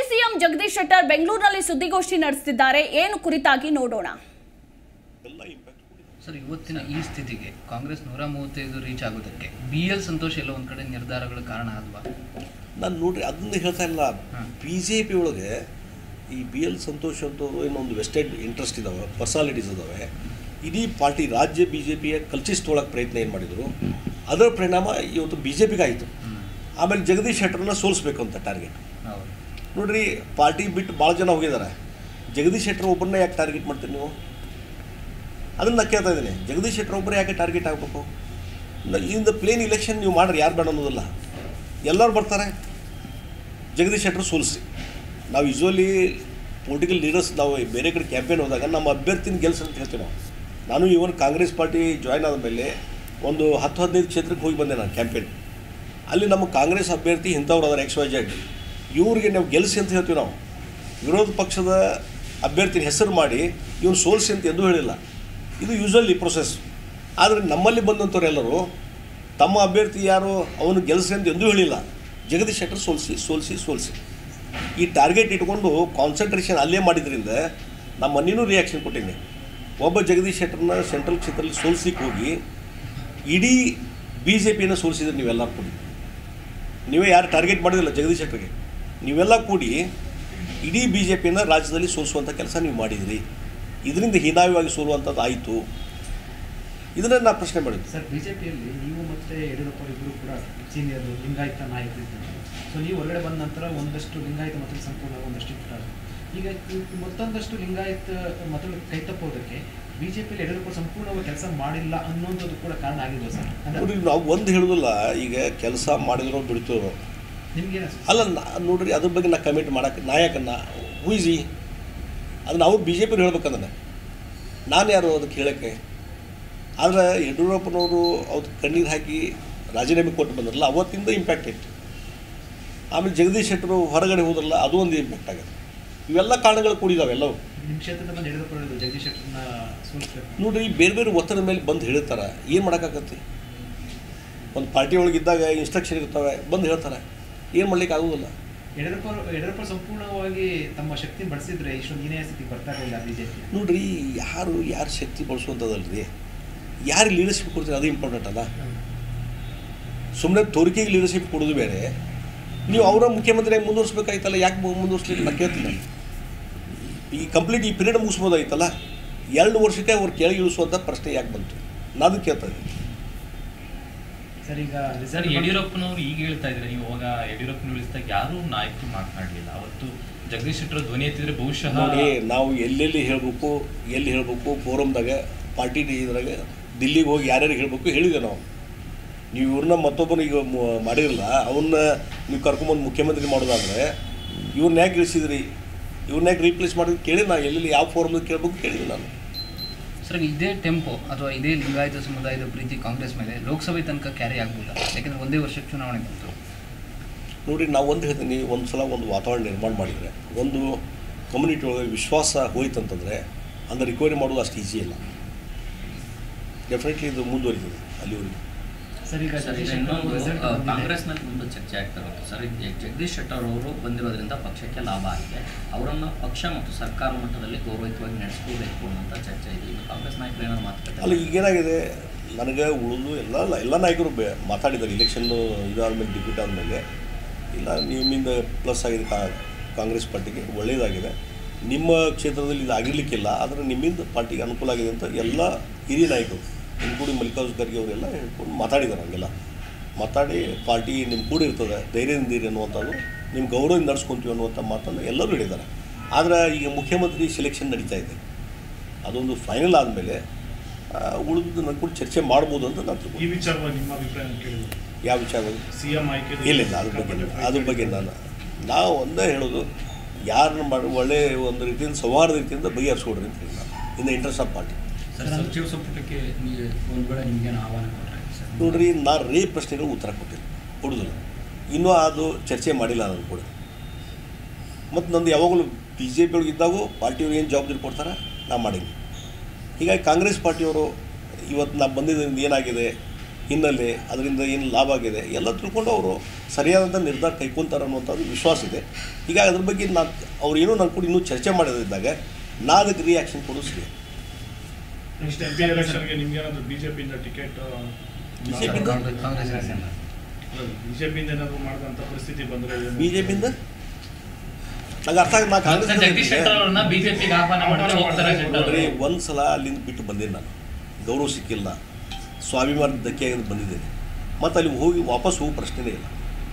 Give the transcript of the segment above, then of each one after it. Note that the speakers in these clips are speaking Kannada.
ಸಿಎಂ ಜಗದೀಶ್ ಶೆಟ್ಟರ್ ಬೆಂಗಳೂರಿನಲ್ಲಿ ಸುದ್ದಿಗೋಷ್ಠಿ ನಡೆಸುತ್ತಿದ್ದಾರೆ ಏನು ಕುರಿತಾಗಿ ನೋಡೋಣ ಎಲ್ಲ ಇಂಪ್ಯಾಕ್ಟ್ ಸರ್ ಇವತ್ತಿನ ಈ ಸ್ಥಿತಿಗೆ ಕಾಂಗ್ರೆಸ್ ನೂರ ಮೂವತ್ತೈದು ರೀಚ್ ಆಗೋದಕ್ಕೆ ಬಿ ಎಲ್ ಸಂತೋಷ್ ಎಲ್ಲ ಒಂದು ಕಡೆ ನಿರ್ಧಾರಗಳು ಕಾರಣ ಆದ್ವಾ ನಾನು ನೋಡ್ರಿ ಅದನ್ನ ಹೇಳ್ತಾ ಇಲ್ಲ ಹಾಂ. ಬಿ ಜೆ ಪಿ ಒಳಗೆ ಈ ಬಿ ಎಲ್ ಸಂತೋಷ್ ಅಂತವರು ಏನೊಂದು ವೆಸ್ಟೆಡ್ ಇಂಟ್ರೆಸ್ಟ್ ಇದ್ದಾವೆ ಪರ್ಸನಾಲಿಟೀಸ್ ಇದ್ದಾವೆ ಇಡೀ ಪಾರ್ಟಿ ರಾಜ್ಯ ಬಿ ಜೆ ಪಿಯ ಕಲ್ಚಿಸ್ಟೊಳಗೆ ಪ್ರಯತ್ನ ಏನು ಮಾಡಿದರು ಅದರ ಪರಿಣಾಮ ಇವತ್ತು ಬಿ ಜೆ ಪಿಗೆ ಆಯಿತು ಆಮೇಲೆ ಜಗದೀಶ್ ಶೆಟ್ಟರನ್ನ ಸೋಲಿಸ್ಬೇಕು ಅಂತ ಟಾರ್ಗೆಟ್ ಹೌದು ನೋಡ್ರಿ ಪಾರ್ಟಿ ಬಿಟ್ಟು ಭಾಳ ಜನ ಹೋಗಿದ್ದಾರೆ ಜಗದೀಶ್ ಶೆಟ್ಟರ್ ಒಬ್ಬರನ್ನ ಯಾಕೆ ಟಾರ್ಗೆಟ್ ಮಾಡ್ತೀರಿ ನೀವು ಅದನ್ನು ನಾನು ಕೇಳ್ತಾ ಇದ್ದೀನಿ ಜಗದೀಶ್ ಶೆಟ್ಟರ್ ಒಬ್ಬರೇ ಯಾಕೆ ಟಾರ್ಗೆಟ್ ಆಗಬೇಕು ಇಂದ ಪ್ಲೇನ್ ಇಲೆಕ್ಷನ್ ನೀವು ಮಾಡ್ರಿ ಯಾರು ಬೇಡ ಅನ್ನೋದಿಲ್ಲ ಎಲ್ಲರೂ ಬರ್ತಾರೆ ಜಗದೀಶ್ ಶೆಟ್ಟರ್ ಸೋಲಿಸಿ ನಾವು ಯೂಶ್ವಲಿ ಪೊಲಿಟಿಕಲ್ ಲೀಡರ್ಸ್ ನಾವು ಬೇರೆ ಕಡೆ ಕ್ಯಾಂಪೇನ್ ಹೋದಾಗ ನಮ್ಮ ಅಭ್ಯರ್ಥಿನ ಗೆಲ್ಸ ಅಂತ ಹೇಳ್ತೀವಿ ನಾವು ನಾನು ಇವನ್ ಕಾಂಗ್ರೆಸ್ ಪಾರ್ಟಿ ಜಾಯ್ನ್ ಆದ ಮೇಲೆ ಒಂದು ಹತ್ತು ಹದಿನೈದು ಕ್ಷೇತ್ರಕ್ಕೆ ಹೋಗಿ ಬಂದೆ ನಾನು ಕ್ಯಾಂಪೇನ್ ಅಲ್ಲಿ ನಮ್ಮ ಕಾಂಗ್ರೆಸ್ ಅಭ್ಯರ್ಥಿ ಇಂಥವ್ರು ಅದಾರೆ ಎಕ್ಸ್ ವೈ ಜೆಡ್ ಇವ್ರಿಗೆ ನಾವು ಗೆಲ್ಲಿಸಿ ಅಂತ ಹೇಳ್ತೀವಿ ನಾವು ವಿರೋಧ ಪಕ್ಷದ ಅಭ್ಯರ್ಥಿನ ಹೆಸರು ಮಾಡಿ ಇವ್ನು ಸೋಲಿಸಿ ಅಂತ ಎಂದೂ ಹೇಳಿಲ್ಲ ಇದು ಯೂಶ್ವಲಿ ಪ್ರೊಸೆಸ್ ಆದರೆ ನಮ್ಮಲ್ಲಿ ಬಂದಂಥವ್ರೆಲ್ಲರೂ ತಮ್ಮ ಅಭ್ಯರ್ಥಿ ಯಾರು ಅವನು ಗೆಲ್ಲಿಸಿ ಅಂತ ಎಂದೂ ಹೇಳಿಲ್ಲ ಜಗದೀಶ್ ಶೆಟ್ಟರ್ ಸೋಲಿಸಿ ಸೋಲಿಸಿ ಸೋಲಿಸಿ ಈ ಟಾರ್ಗೆಟ್ ಇಟ್ಕೊಂಡು ಕಾನ್ಸಂಟ್ರೇಷನ್ ಅಲ್ಲೇ ಮಾಡಿದ್ರಿಂದ ನಮ್ಮ ಮನೇನೂ ರಿಯಾಕ್ಷನ್ ಕೊಟ್ಟಿನಿ ಒಬ್ಬ ಜಗದೀಶ್ ಶೆಟ್ಟರ್ನ ಸೆಂಟ್ರಲ್ ಕ್ಷೇತ್ರದಲ್ಲಿ ಸೋಲ್ಸಿಕ್ಕೆ ಹೋಗಿ ಇಡೀ ಬಿ ಜೆ ಪಿಯನ್ನು ಸೋಲಿಸಿದ್ರೆ ನೀವೆಲ್ಲ ಕೂಡಿ ನೀವೇ ಯಾರು ಟಾರ್ಗೆಟ್ ಮಾಡೋದಿಲ್ಲ ಜಗದೀಶ್ ಶೆಟ್ಟರ್ಗೆ ನೀವೆಲ್ಲ ಕೂಡಿ ಇಡೀ ಬಿ ಜೆ ಪಿಯನ್ನು ರಾಜ್ಯದಲ್ಲಿ ಸೋಲಿಸುವಂಥ ಕೆಲಸ ನೀವು ಮಾಡಿದಿರಿ ಇದರಿಂದ ಹೀನಾಯವಾಗಿ ಸೋಲುವಂಥದ್ದು ಆಯಿತು ಇದನ್ನು ನಾನು ಪ್ರಶ್ನೆ ಮಾಡಿದ್ದೆ ಸರ್ ಬಿಜೆಪಿಯಲ್ಲಿ ನೀವು ಮತ್ತೆ ಯಡಿಯೂರಪ್ಪ ಇಬ್ಬರು ಕೂಡ ಸೀನಿಯರ್ ಲಿಂಗಾಯತ ನಾಯಕರು ಇದ್ದಾರೆ ಸೊ ನೀವು ಹೊರಗಡೆ ಬಂದ ನಂತರ ಒಂದಷ್ಟು ಲಿಂಗಾಯತ ಮತ ಸಂಪೂರ್ಣ ಒಂದಷ್ಟು ಇರ್ತಾರೆ ಈಗ ಈ- ಮತ್ತೊಂದಷ್ಟು ಲಿಂಗಾಯತ ಮತಗಳು ಕೈ ತಪ್ಪೋದಕ್ಕೆ ಬಿಜೆಪಿಯಲ್ಲಿ ಯಡಿಯೂರಪ್ಪ ಸಂಪೂರ್ಣವಾಗಿ ಕೆಲಸ ಮಾಡಿಲ್ಲ ಅನ್ನೋಂಥದ್ದು ಕೂಡ ಕಾರಣ ಆಗಿಲ್ವ ಸರ್ ನೋಡಿ ಅಂದ್ರೆ ನಾವು ಒಂದು ಹೇಳೋದಿಲ್ಲ ಈಗ ಕೆಲಸ ಮಾಡಿದ್ರೋ ಬಿಡ್ತಿರೋ ನಿಮ್ಗೆ ಅಲ್ಲ ನಾ ನೋಡ್ರಿ ಅದ್ರ ಬಗ್ಗೆ ನಾ ಕಮೆಂಟ್ ಮಾಡಕ್ಕೆ ನಾಯಕನ್ನ ಹೂಯಿಸಿ ಅದನ್ನ ಅವ್ರು ಬಿ ಜೆ ಪಿನ ಹೇಳ್ಬೇಕಂದ್ರೆ ನಾನು ಯಾರು ಅದಕ್ಕೆ ಹೇಳೋಕ್ಕೆ ಆದರೆ ಯಡಿಯೂರಪ್ಪನವರು ಅವ್ರು ಕಣ್ಣೀರು ಹಾಕಿ ರಾಜೀನಾಮೆ ಕೊಟ್ಟು ಬಂದ್ರಲ್ಲ ಅವತ್ತಿಂದ ಇಂಪ್ಯಾಕ್ಟ್ ಇತ್ತು ಆಮೇಲೆ ಜಗದೀಶ್ ಶೆಟ್ಟರು ಹೊರಗಡೆ ಹೋದ್ರಲ್ಲ ಅದು ಒಂದು ಇಂಪ್ಯಾಕ್ಟ್ ಆಗಿದೆ ಇವೆಲ್ಲ ಕಾರಣಗಳು ಕೂಡಿದಾವೆ ಎಲ್ಲವೂ ನಿಮ್ಮ ಕ್ಷೇತ್ರದ ಬಂದು ಯಡಿಯೂರಪ್ಪ ಹೇಳಿದ್ರು ಜಗದೀಶ್ ಶೆಟ್ಟರ್ನ ಸೋಲಿಸ್ಬೇಕು ನೋಡ್ರಿ ಬೇರೆ ಬೇರೆ ಒತ್ತಡದ ಮೇಲೆ ಬಂದು ಹೇಳ್ತಾರೆ ಏನು ಮಾಡೋಕ್ಕಾಗತ್ತೆ ಒಂದು ಪಾರ್ಟಿ ಒಳಗೆ ಇದ್ದಾಗ ಇನ್ಸ್ಟ್ರಕ್ಷನ್ ಇರ್ತವೆ ಬಂದು ಹೇಳ್ತಾರೆ ಏನು ಮಾಡ್ಲಿಕ್ಕೆ ಆಗೋದಿಲ್ಲ ಯಡಿಯೂರಪ್ಪ ಅವರು- ಯಡಿಯೂರಪ್ಪ ಸಂಪೂರ್ಣವಾಗಿ ತಮ್ಮ ಶಕ್ತಿ ಬಳಸಿದ್ರೆ ಇಷ್ಟೊಂದು ಹೀನಾಯ ಸ್ಥಿತಿ ಬರ್ತಾ ಇರಲಿಲ್ಲ ಬಿಜೆಪಿ ನೋಡ್ರಿ ಯಾರು ಯಾರು ಶಕ್ತಿ ಬಳಸುವಂಥದ್ದಲ್ರಿ ಯಾರು ಲೀಡರ್ಶಿಪ್ ಕೊಡ್ತೀರಿ ಅದು ಇಂಪಾರ್ಟೆಂಟ್ ಅಲ್ಲ ಸುಮ್ಮನೆ ತೋರಿಕೆಗೆ ಲೀಡರ್ಶಿಪ್ ಕೊಡೋದು ಬೇರೆ ನೀವು ಅವರ ಮುಖ್ಯಮಂತ್ರಿಯಾಗಿ ಮುಂದುವರ್ಸ್ಬೇಕಾಯ್ತಲ್ಲ ಯಾಕೆ ಮುಂದುವರ್ಸ್ಲಿಕ್ಕೆ ನಾ ಕೇಳ್ತೀನಿ ನಾನು. ಈ ಕಂಪ್ಲೀಟ್ ಈ ಪೀರಿಯಡ್ ಮುಗಿಸ್ಬೋದಾಯ್ತಲ್ಲ ಎರಡು ವರ್ಷಕ್ಕೆ ಅವ್ರು ಕೆಳಗೆ ಇಳಿಸುವಂಥ ಪ್ರಶ್ನೆ ಯಾಕೆ ಬಂತು ನಾನು ಕೇಳ್ತಾ ಇದ್ದೀನಿ ಸರ್ ಈಗ ಸರ್ ರಿಸಲ್ಟ್ ಯಡಿಯೂರಪ್ಪನವರು ಈಗ ಹೇಳ್ತಾ ಇದ್ರೆ ನೀವು ಅವಾಗ ಯಡಿಯೂರಪ್ಪನ ಉಳಿಸಿದಾಗ ಯಾರೂ ನಾಯಕರು ಮಾತನಾಡಲಿಲ್ಲ ಅವತ್ತು ಜಗದೀಶ್ ಶೆಟ್ಟರ್ ಧ್ವನಿ ಎತ್ತಿದ್ರೆ ಬಹುಶಃ ನೋಡಿ ನಾವು ಎಲ್ಲೆಲ್ಲಿ ಹೇಳಬೇಕು ಎಲ್ಲಿ ಹೇಳಬೇಕು ಫೋರಮ್ದಾಗ ಪಾರ್ಟಿ ಇದ್ರಾಗ ದಿಲ್ಲಿಗೆ ಹೋಗಿ ಯಾರ್ಯಾರಿಗೆ ಹೇಳಬೇಕು ಹೇಳಿದೆ ನಾವು ನೀವು ಇವ್ರನ್ನ ಮತ್ತೊಬ್ಬನ ಈಗ ಮ- ಮಾಡಿರಲ್ಲ ಅವನ್ನ ನೀವು ಕರ್ಕೊಂಬಂದು ಮುಖ್ಯಮಂತ್ರಿ ಮಾಡೋದಾದ್ರೆ ಇವ್ರನ್ನ ಯಾಕೆ ಇಳಿಸಿದ್ರಿ ಇವ್ರನ್ನ ಯಾಕೆ ರೀಪ್ಲೇಸ್ ಮಾಡಿದ್ರು ಕೇಳಿ ನಾನು ಎಲ್ಲೆಲ್ಲಿ ಯಾವ ಫೋರಮ್ದಾಗ ಕೇಳಬೇಕು ಕೇಳಿದೆ ನಾನು ಸರ್ ಇದೇ ಟೆಂಪೋ ಅಥವಾ ಇದೇ ಲಿಂಗಾಯತ ಸಮುದಾಯದ ಪ್ರೀತಿ ಕಾಂಗ್ರೆಸ್ ಮೇಲೆ ಲೋಕಸಭೆ ತನಕ ಕ್ಯಾರಿ ಆಗ್ಬೋದಾ ಯಾಕಂದ್ರೆ ಒಂದೇ ವರ್ಷಕ್ಕೆ ಚುನಾವಣೆ ಬಂತು ನೋಡಿ ನಾವು ಒಂದು ಹೇಳ್ತೀನಿ ಒಂದು ಸಲ ಒಂದು ವಾತಾವರಣ ನಿರ್ಮಾಣ ಮಾಡಿದರೆ ಒಂದು ಕಮ್ಯುನಿಟಿ ಒಳಗೆ ವಿಶ್ವಾಸ ಹೋಯ್ತಂತಂದರೆ ಅಂದ್ರೆ ರಿಕವರಿ ಮಾಡೋದು ಅಷ್ಟು ಈಸಿ ಇಲ್ಲ ಡೆಫಿನೆಟ್ಲಿ ಇದು ಮುಂದುವರಿತದೆ ಅಲ್ಲಿವರೆಗೆ ಸರ್ ಈಗ ಸರ್ ಜಗದೀಶ್ ಈಗ ಶೆಟ್ಟರ್ ಇನ್ನೊಂದು ರಿಸಲ್ಟ್ ಆ, ಬಂದಿದೆ. ಕಾಂಗ್ರೆಸ್ನಲ್ಲಿ ಒಂದು ಚರ್ಚೆ ಆಗ್ತಾ ಇರುತ್ತೆ ಸರ್ ಈಗ ಜಗದೀಶ್ ಶೆಟ್ಟರ್ ಅವರು ಬಂದಿರೋದ್ರಿಂದ ಪಕ್ಷಕ್ಕೆ ಲಾಭ ಆಗಿದೆ ಅವರನ್ನು ಪಕ್ಷ ಮತ್ತು ಸರ್ಕಾರ ಮಟ್ಟದಲ್ಲಿ ಗೌರವಯುತವಾಗಿ ನಡೆಸ್ಕೋಬೇಕು ಅನ್ನೋಂಥ ಚರ್ಚೆ ಇದೆ ಇದು ಕಾಂಗ್ರೆಸ್ ನಾಯಕರು ಏನಾದ್ರು ಮಾತುಕತೆ ಅಲ್ಲ ಈಗೇನಾಗಿದೆ ನನಗೆ ಉಳಿದು ಎಲ್ಲ ಎಲ್ಲ ನಾಯಕರು ಬೆ ಮಾತಾಡಿದ್ದಾರೆ ಇಲೆಕ್ಷನ್ನು ಇದಾದ್ಮೇಲೆ ಡಿಪ್ಯೂಟ್ ಆದಮೇಲೆ ಇಲ್ಲ ನಿಮ್ಮಿಂದ ಪ್ಲಸ್ ಆಗಿದೆ ಕಾ ಕಾಂಗ್ರೆಸ್ ಪಾರ್ಟಿಗೆ ಒಳ್ಳೆಯದಾಗಿದೆ ನಿಮ್ಮ ಕ್ಷೇತ್ರದಲ್ಲಿ ಇದು ಆಗಿರಲಿಕ್ಕಿಲ್ಲ ಆದರೆ ನಿಮ್ಮಿಂದ ಪಾರ್ಟಿಗೆ ಅನುಕೂಲ ಆಗಿದೆ ಅಂತ ಎಲ್ಲ ಹಿರಿಯ ನಾಯಕರು ಇನ್ಕ್ಲೂಡಿಂಗ್ ಮಲ್ಲಿಕಾರ್ಜುನ ಖರ್ಗೆ ಅವರೆಲ್ಲ ಹೇಳ್ಕೊಂಡು ಮಾತಾಡಿದ್ದಾರೆ ಹಂಗೆಲ್ಲ ಮಾತಾಡಿ ಪಾರ್ಟಿ ನಿಮ್ಮ ಕೂಡ ಇರ್ತದೆ ಧೈರ್ಯದಿಂದ ಇರಿ ಅನ್ನುವಂಥದ್ದು ನಿಮ್ಮ ಗೌರವದಿಂದ ನಡೆಸ್ಕೊಂತೀವಿ ಅನ್ನುವಂಥ ಮಾತನ್ನು ಎಲ್ಲರೂ ಹೇಳಿದ್ದಾರೆ ಆದರೆ ಈಗ ಮುಖ್ಯಮಂತ್ರಿ ಸೆಲೆಕ್ಷನ್ ನಡೀತಾ ಇದೆ ಅದೊಂದು ಫೈನಲ್ ಆದಮೇಲೆ ಉಳಿದು ನನ್ನ ಕೂಡ ಚರ್ಚೆ ಮಾಡ್ಬೋದು ಅಂತ ನಾನು ಈ ತಿಳ್ಕೊಂಡು ವಿಚಾರವಾಗಿ ನಿಮ್ಮ ಅಭಿಪ್ರಾಯ ಕೇಳಿದ್ರು ಯಾವ ವಿಚಾರವಾಗಿ ಸಿಎಂ ಆಯ್ಕೆ ಇಲ್ಲ ಇಲ್ಲ ಅದ್ರ ಬಗ್ಗೆ ಅದ್ರ ಬಗ್ಗೆ ನಾನು ನಾವು ಒಂದೇ ಹೇಳೋದು ಯಾರನ್ನ ಮಾಡಿ ಒಳ್ಳೆ ಒಂದು ರೀತಿಯಿಂದ ಸೌಹಾರ್ದ ರೀತಿಯಿಂದ ಬಗೆಹರಿಸ್ಕೊಡ್ರಿ ಅಂತ ಹೇಳಿ ನಾನು in the interest of party sir ಸಚಿವ ಸಂಪುಟಕ್ಕೆ ನೀವು ಒಂದು ವೇಳೆ ನಿಮಗೇನು ಆಹ್ವಾನ ಕೊಟ್ಟರೆ ಸರ್ ನೋಡ್ರಿ ನಾನು ರೇ ಪ್ರಶ್ನೆಗಳು ಉತ್ತರ ಕೊಟ್ಟಿಲ್ಲ ಕೊಡೋದಿಲ್ಲ ಇನ್ನೂ ಅದು ಚರ್ಚೆ ಮಾಡಿಲ್ಲ ನಾನು ಕೂಡ ಮತ್ತು ನಂದು ಯಾವಾಗಲೂ ಬಿ ಜೆ ಪಿ ಒಳಗೆ ಇದ್ದಾಗೂ ಪಾರ್ಟಿಯವ್ರು ಏನು ಜವಾಬ್ದಾರಿ ಕೊಡ್ತಾರೆ ನಾ ಮಾಡೀನಿ ಹೀಗಾಗಿ ಕಾಂಗ್ರೆಸ್ ಪಾರ್ಟಿಯವರು ಇವತ್ತು ನಾ ಬಂದಿದ್ದರಿಂದ ಏನಾಗಿದೆ ಹಿನ್ನೆಲೆ ಅದರಿಂದ ಏನು ಲಾಭ ಆಗಿದೆ ಎಲ್ಲ ತಿಳ್ಕೊಂಡು ಅವರು ಸರಿಯಾದಂಥ ನಿರ್ಧಾರ ಕೈಕೊಂತಾರೆ ಅನ್ನುವಂಥದ್ದು ವಿಶ್ವಾಸ ಇದೆ ಹೀಗಾಗಿ ಅದ್ರ ಬಗ್ಗೆ ನಾನು ಅವ್ರು ಏನೋ ನನ್ನ ಕೂಡ ಇನ್ನೂ ಚರ್ಚೆ ಮಾಡೋದಿದ್ದಾಗ ನಾ ಅದಕ್ಕೆ ರಿಯಾಕ್ಷನ್ ಕೊಡೋದು ಸರಿ ನೆಕ್ಸ್ಟ್ ಎಂ ಪಿ ಎಲೆಕ್ಷನ್ಗೆ ನಿಮ್ಗೆ ಏನಾದ್ರು ಬಿಜೆಪಿಯಿಂದ ಟಿಕೆಟ್ BJP ಯಿಂದ? ಕಾಂಗ್ರೆಸ್ ಬಿಜೆಪಿಯಿಂದ ಏನಾದ್ರು ಮಾಡಿದಂಥ ಪರಿಸ್ಥಿತಿ ಬಂದ್ರೆ ಏನು? ಬಿ ಜೆ ಪಿಯಿಂದ ನಂಗೆ ಅರ್ಥ ಆಗ ನಾ ಕಾಂಗ್ರೆಸ್ ಜಗದೀಶ್ ಶೆಟ್ಟರ್ ಅವ್ರನ್ನ ಬಿಜೆಪಿಗೆ ಆಹ್ವಾನ ಮಾಡಿದ್ರೆ ಹೋಗ್ತಾರೆ ಶೆಟ್ಟರ್ ನೋಡ್ರಿ ಅವರು. ಒಂದು ಸಲ ಅಲ್ಲಿಂದ ಬಿಟ್ಟು ಬಂದೀನಿ ನಾನು ಗೌರವ ಸಿಕ್ಕಿಲ್ಲ ಸ್ವಾಭಿಮಾನ ಧಕ್ಕೆ ಆಗಿದ್ದು ಬಂದಿದ್ದೇನೆ ಮತ್ತು ಅಲ್ಲಿ ಹೋಗಿ ವಾಪಸ್ ಹೋಗೋ ಪ್ರಶ್ನೆನೇ ಇಲ್ಲ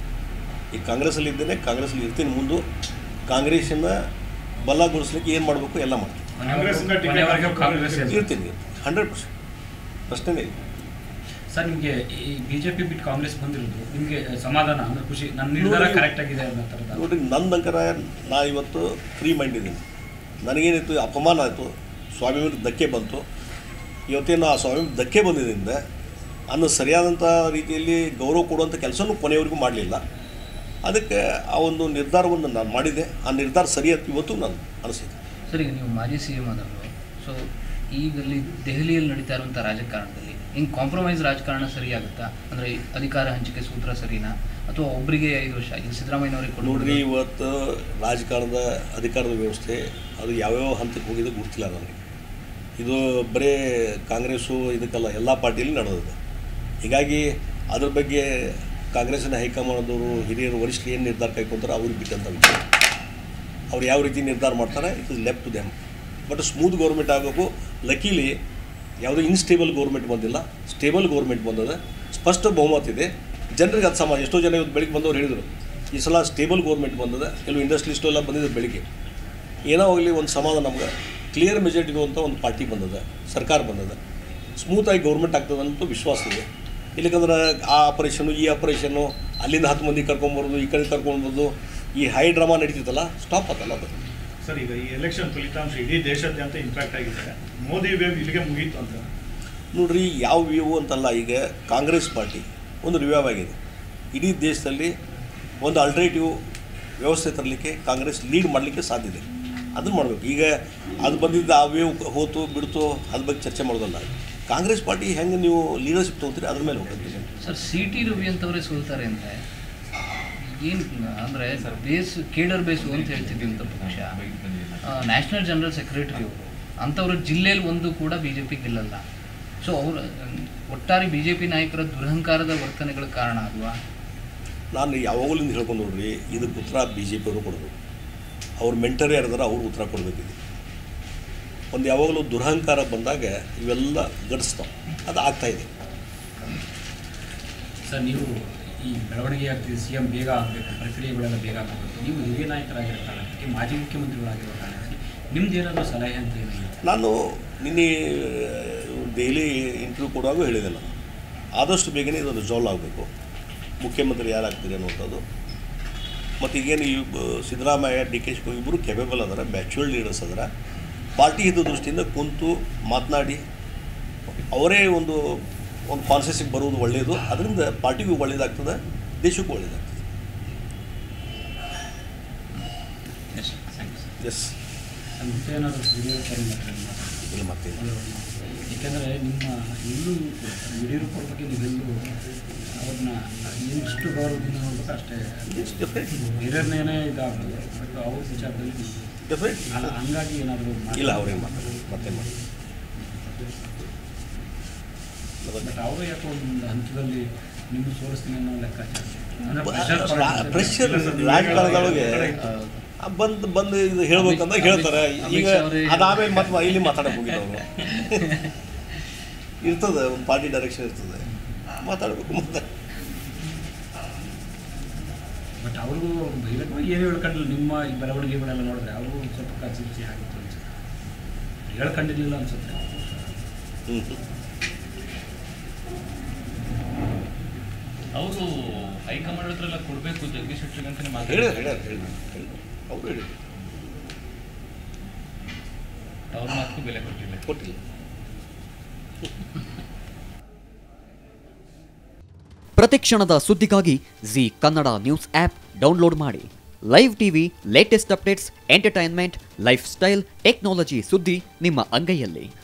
ಈಗ ಕಾಂಗ್ರೆಸ್ಸಲ್ಲಿ ಇದ್ದೇನೆ ಕಾಂಗ್ರೆಸ್ಸಲ್ಲಿ ಇರ್ತೀನಿ ಮುಂದೆ ಕಾಂಗ್ರೆಸ್ಸನ್ನು ಬಲಗೊಳಿಸ್ಲಿಕ್ಕೆ ಏನು ಮಾಡಬೇಕು ಎಲ್ಲ ಮಾಡ್ತೀನಿ ಕಾಂಗ್ರೆಸ್ಸಿಂದ ಟಿಕೆಟ್ ಕೊನೆವರೆಗೂ ಹಾಕಿ ಕಾಂಗ್ರೆಸ್ ಕಾಂಗ್ರೆಸ್ ಇರ್ತೀನಿ ಹಂಡ್ರೆಡ್ ಪರ್ಸೆಂಟ್ ಪ್ರಶ್ನೆನೇ ಇಲ್ಲ ಸರ್ ನಿಮಗೆ ಈ ಬಿಜೆಪಿ ಬಿಟ್ಟು ಕಾಂಗ್ರೆಸ್ ಬಂದಿರೋದು ನಿಮಗೆ ಸಮಾಧಾನ ಅಂದ್ರೆ ಖುಷಿ ನನ್ನ ನಿರ್ಧಾರ ನೋಡಿ- ಕರೆಕ್ಟ್ ಆಗಿದೆ ಅನ್ನೋ ಥರದ ನೋಡ್ರಿ ನಂದಂಕರ ನಾ ಇವತ್ತು ಫ್ರೀ ಮೈಂಡ್ ಇದ್ದೀನಿ ನನಗೇನಿತ್ತು ಅಪಮಾನ ಆಯಿತು ಸ್ವಾಭಿಮಾನಕ್ಕೆ ಧಕ್ಕೆ ಬಂತು ಇವತ್ತೇನು ಆ ಸ್ವಾಭಿಮಾನಕ್ಕೆ ಧಕ್ಕೆ ಬಂದಿದ್ದರಿಂದ ಅನ್ನೋ ಸರಿಯಾದಂಥ ರೀತಿಯಲ್ಲಿ ಗೌರವ ಕೊಡುವಂಥ ಕೆಲಸನೂ ಕೊನೆಯವರೆಗೂ ಮಾಡಲಿಲ್ಲ ಅದಕ್ಕೆ ಆ ಒಂದು ನಿರ್ಧಾರವನ್ನು ನಾನು ಮಾಡಿದೆ ಆ ನಿರ್ಧಾರ ಸರಿ ಅಂತ ಇವತ್ತು ನಾನು ಅನಿಸಿದೆ ಸರ್ ಈಗ ನೀವು ಮಾಜಿ ಸಿ ಎಂ ಆದವರು ಸೊ ಈಗಲ್ಲಿ ದೆಹಲಿಯಲ್ಲಿ ನಡೀತಾ ಇರುವಂಥ ರಾಜಕಾರಣದಲ್ಲಿ ಹಿಂಗೆ ಕಾಂಪ್ರಮೈಸ್ ರಾಜಕಾರಣ ಸರಿಯಾಗುತ್ತಾ ಅಂದರೆ ಅಧಿಕಾರ ಹಂಚಿಕೆ ಸೂತ್ರ ಸರಿನಾ ಅಥವಾ ಒಬ್ಬರಿಗೆ ಐದು ವರ್ಷ ಈಗ ಸಿದ್ದರಾಮಯ್ಯನವರಿಗೆ ನೋಡ್ರಿ ಕೊಡ್ರಿ ಇವತ್ತು ರಾಜಕಾರಣದ ಅಧಿಕಾರದ ವ್ಯವಸ್ಥೆ ಅದು ಯಾವ್ಯಾವ ಹಂತಕ್ಕೆ ಹೋಗಿದೆ ಗೊತ್ತಿಲ್ಲ ನನಗೆ ಇದು ಬರೀ ಕಾಂಗ್ರೆಸ್ಸು ಇದಕ್ಕಲ್ಲ ಎಲ್ಲ ಪಾರ್ಟಿಯಲ್ಲಿ ನಡೆದಿದೆ ಹೀಗಾಗಿ ಅದ್ರ ಬಗ್ಗೆ ಕಾಂಗ್ರೆಸ್ಸಿನ ಹೈಕಮಾಂಡದವರು ಹಿರಿಯರು ವರಿಷ್ಠರು ಏನು ನಿರ್ಧಾರ ಕೈಗೊಂತಾರೆ ಅವ್ರಿಗೆ ಬಿಟ್ಟಂಥ ವಿಚಾರ ಅವ್ರು ಯಾವ ರೀತಿ ನಿರ್ಧಾರ ಮಾಡ್ತಾರೆ it is left to them but smooth government ಆಗಬೇಕು ಲಕೀಲಿ ಯಾವುದೋ ಇನ್ಸ್ಟೇಬಲ್ ಗೌರ್ಮೆಂಟ್ ಬಂದಿಲ್ಲ ಸ್ಟೇಬಲ್ ಗೌರ್ಮೆಂಟ್ ಬಂದದ ಸ್ಪಷ್ಟ ಬಹುಮತ ಇದೆ ಜನರಿಗೆ ಅದು ಸಮಾಜ ಎಷ್ಟೋ ಜನ ಇವತ್ತು ಬೆಳಿಗ್ಗೆ ಬಂದವ್ರು ಹೇಳಿದರು ಈ ಸಲ ಸ್ಟೇಬಲ್ ಗೌರ್ಮೆಂಟ್ ಬಂದದ ಕೆಲವು ಇಂಡಸ್ಟ್ರಿಸ್ಟು ಎಲ್ಲ ಬಂದಿದ್ದು ಬೆಳಿಗ್ಗೆ ಏನೋ ಹೋಗಲಿ ಒಂದು ಸಮಾಧಾನ ನಮ್ಗೆ ಕ್ಲಿಯರ್ ಮೆಜಾರಿಟಿ ಇರುವಂಥ ಒಂದು ಪಾರ್ಟಿ ಬಂದದ ಸರ್ಕಾರ ಬಂದದ ಸ್ಮೂತಾಗಿ ಗೌರ್ಮೆಂಟ್ ಆಗ್ತದೆ ಅಂತ ವಿಶ್ವಾಸ ಇದೆ ಇಲ್ಲಕಂದ್ರೆ ಆ ಆಪರೇಷನು ಈ ಆಪರೇಷನ್ನು ಅಲ್ಲಿಂದ ಹತ್ತು ಮಂದಿ ಕರ್ಕೊಂಬರೋದು ಈ ಕಡೆ ಕರ್ಕೊಂಬರೋದು ಈ ಹೈ ಡ್ರಾಮಾ ನಡೀತಿತ್ತಲ್ಲ ಸ್ಟಾಪ್ ಆತಲ್ಲ ಅದು ಸರ್ ಈಗ ಈ ಎಲೆಕ್ಷನ್ ಫಲಿತಾಂಶ ಇಡೀ ದೇಶಾದ್ಯಂತ ಇಂಪ್ಯಾಕ್ಟ್ ಆಗಿದೆ ಮೋದಿ ವೇವ್ ಇಲ್ಲಿಗೆ ಮುಗೀತು ಅಂತ ನೋಡ್ರಿ ಯಾವ ವ್ಯೂ ಅಂತಲ್ಲ ಈಗ ಕಾಂಗ್ರೆಸ್ ಪಾರ್ಟಿ ಒಂದು ರಿವ್ಯಾವ್ ಆಗಿದೆ ಇಡೀ ದೇಶದಲ್ಲಿ ಒಂದು ಅಲ್ಟರ್ನೇಟಿವ್ ವ್ಯವಸ್ಥೆ ತರಲಿಕ್ಕೆ ಕಾಂಗ್ರೆಸ್ ಲೀಡ್ ಮಾಡಲಿಕ್ಕೆ ಸಾಧ್ಯ ಇದೆ ಅದನ್ನು ಮಾಡಬೇಕು ಈಗ ಅದು ಬಂದಿದ್ದು ಆ ವೇವ್ ಹೋತು ಬಿಡ್ತು ಅದ್ರ ಬಗ್ಗೆ ಚರ್ಚೆ ಮಾಡೋದಲ್ಲ ಕಾಂಗ್ರೆಸ್ ಪಾರ್ಟಿ ಹೆಂಗೆ ನೀವು ಲೀಡರ್ಶಿಪ್ ತೊಗೋತೀರಿ ಅದ್ರ ಮೇಲೆ ಹೋಗ್ತೀವಿ ಸರ್ ಸಿ ಟಿ ರವಿ ಅಂತವರೇ ಸೋಲ್ತಾರೆ ಅಂದರೆ ಏನು ಅಂದರೆ ಬೇಸ್ ಕೇಡರ್ ಬೇಸು ಅಂತ ಹೇಳ್ತಿದ್ವಿ ಅಂತ ಪಕ್ಷ ನ್ಯಾಷನಲ್ ಜನರಲ್ ಸೆಕ್ರೆಟರಿ ಅವರು ಅಂಥವ್ರ ಜಿಲ್ಲೆಯಲ್ಲಿ ಒಂದು ಕೂಡ ಬಿ ಜೆ ಪಿ ಗೆಲ್ಲಲ್ಲ ಸೊ ಅವರ ಒಟ್ಟಾರೆ ಬಿ ಜೆ ಪಿ ನಾಯಕರ ದುರಹಂಕಾರದ ವರ್ತನೆಗಳ ಕಾರಣ ಅಲ್ವಾ ನಾನು ಯಾವಾಗಲಿಂದ ಹೇಳ್ಕೊಂಡು ನೋಡ್ರಿ ಇದಕ್ಕೆ ಉತ್ತರ ಬಿ ಜೆ ಪಿಯವರು ಕೊಡಬೇಕು ಅವ್ರ ಮೆಂಟರ್ ಯಾರಿದಾರ ಅವ್ರು ಉತ್ತರ ಕೊಡಬೇಕಿದೆ ಒಂದು ಯಾವಾಗಲೂ ದುರಹಂಕಾರ ಬಂದಾಗ ಇವೆಲ್ಲ ಗಡಿಸ್ತಾವೆ ಅದು ಆಗ್ತಾಯಿದೆ ಸರ್ ನೀವು ಈ ಬೆಳವಣಿಗೆ ಆಗ್ತಿದೆ ಸಿ ಎಂ ಬೇಗ ಆಗಬೇಕು ಪ್ರಕ್ರಿಯೆಗಳೆಲ್ಲ ಬೇಗ ಆಗಬೇಕು ನೀವು ಹಿರಿಯ ನಾಯಕರಾಗಿರೋ ಕಾರಣಕ್ಕೆ ಮಾಜಿ ಮುಖ್ಯಮಂತ್ರಿಗಳಾಗಿರೋ ಕಾರಣಕ್ಕೆ ನಿಮ್ದು ಏನಾದರೂ ಸಲಹೆ ಅಂತ ಏನಿಲ್ಲ ನಾನು ನಿನ್ನೆ ಡೈಲಿ ಇಂಟರ್ವ್ಯೂ ಕೊಡುವಾಗ ಹೇಳಿದೆ ನಾನು ಆದಷ್ಟು ಬೇಗನೆ ಇದು ರಿಸಾಲ್ವ್ ಆಗಬೇಕು ಮುಖ್ಯಮಂತ್ರಿ ಯಾರಾಗ್ತೀರಿ ಅನ್ನುವಂಥದ್ದು ಮತ್ತು ಈಗೇನು ಈ ಬ- ಸಿದ್ದರಾಮಯ್ಯ ಡಿ ಕೆ ಶಿವಕುಮಾರ್ ಇಬ್ಬರು ಕೆಪೇಬಲ್ ಅದರ ಮ್ಯಾಚುರ್ಡ್ ಲೀಡರ್ಸ್ ಅದರ ಪಾರ್ಟಿ ಹಿತ ದೃಷ್ಟಿಯಿಂದ ಕುಂತು ಮಾತನಾಡಿ ಅವರೇ ಒಂದು ಒಂದು ಕಾನ್ಸೆಸ್ಸಿಗೆ ಬರುವುದು ಒಳ್ಳೆಯದು ಅದರಿಂದ ಪಾರ್ಟಿಗೂ ಒಳ್ಳೆಯದಾಗ್ತದೆ ದೇಶಕ್ಕೂ ಒಳ್ಳೆಯದಾಗ್ತದೆ ಎಸ್ ಥ್ಯಾಂಕ್ ಯು ಎಸ್ ಮತ್ತೆ ಏನಾದರೂ ಯಡಿಯೂರಪ್ಪ ಇಲ್ಲ ಮತ್ತೇನು ಏಕೆಂದರೆ ನಿಮ್ಮ ಎಲ್ಲೂ ಯಡಿಯೂರಪ್ಪ ಅವ್ರ ಬಗ್ಗೆ ನೀವೆಲ್ಲೂ ಅವ್ರನ್ನ ಎಷ್ಟು ಗೌರವದಿಂದ ನೋಡ್ಬೇಕು ಅಷ್ಟೇ ಇಟ್ಸ್ ಡೆಫಿನೆಟ್ ಹಿರಿಯರನ್ನೇನೇ ಇದಾಗ್ಬೋದು ಬಟ್ ಅವ್ರ ವಿಚಾರದಲ್ಲಿ ಡೆಫಿನೆಟ್ ಅಲ್ಲ ಹಂಗಾಗಿ ಏನಾದರೂ ಇಲ್ಲ ಅವ್ರೇನು ಮಾಡ್ತಾರೆ ಮತ್ತೇನು ಮಾಡ್ತಾರೆ ಬಟ್ ಅವರು ಯಾಕೋ ಒಂದು ಹಂತದಲ್ಲಿ ನಿಮ್ಮ ಸೋಲಿಸ್ತೀನಿ ಅನ್ನೋ ಲೆಕ್ಕಾಚಾರ ಅಂದ್ರೆ ಬ- pressure ರಾ- ಕೊಡೋದು. ಪ್ರೆಷರ್ ರಾಜಕಾರಣದೊಳಗೆ ಆ ಬಂದು ಬಂದು ಇದು ಹೇಳ್ಬೇಕಂದ್ರೆ ಹೇಳ್ತಾರೆ ಅಮಿತ್ ಈಗ ಶಾ ಅವರೇ- ಅದಾದ್ಮೇಲೆ ಮತ್ತೆ ಇಲ್ಲಿ ಮಾತಾಡಕ್ಕೆ ಹೋಗಿದ್ದವರು ಇರ್ತದೆ ಒಂದು ಪಾರ್ಟಿ ಡೈರೆಕ್ಷನ್ ಇರ್ತದೆ ಮಾತಾಡಬೇಕು ಮತ್ತೆ ಬಟ್ ಅವ್ರಿಗೂ ಬಹಿರಂಗವಾಗಿ ಏನು ಹೇಳ್ಕೊಂಡಿಲ್ಲ ನಿಮ್ಮ ಈ ಬೆಳವಣಿಗೆಗಳೆಲ್ಲ ನೋಡಿದ್ರೆ ಅವ್ರಿಗೂ ಒಂದ್ ಸ್ವಲ್ಪ ಕಸಿರಿಸಿ ಆಗಿತ್ತು ಅನ್ಸುತ್ತೆ ಹೇಳ್ಕೊಂಡಿರ್ಲಿಲ್ಲ ಅನ್ಸುತ್ತೆ ಹ್ಞೂ ಅವರು ಹೈಕಮಾಂಡ್ ಹತ್ರ ಎಲ್ಲ ಕೊಡಬೇಕು ಜಗದೀಶ್ ಶೆಟ್ಟರ್ಗೆ ಅಂತಾನೆ ಹೇಳ್ಯಾರ ಮಾತಾಡಿದ್ದಾರೆ ಹೇಳ್ಯಾರ ಹೇಳ್ಯಾರ ಅವರು ಹೇಳಿದ್ರು ಅವ್ರ ಮಾತು ಬೆಲೆ ಕೊಟ್ಟಿಲ್ಲ ಕೊಟ್ಟಿಲ್ಲ ಪ್ರತಿಕ್ಷಣದ ಸುದ್ದಿಗಾಗಿ Zee Kannada news app download ಮಾಡಿ live TV latest updates entertainment lifestyle technology ಸುದ್ದಿ ನಿಮ್ಮ ಅಂಗೈಯಲ್ಲಿ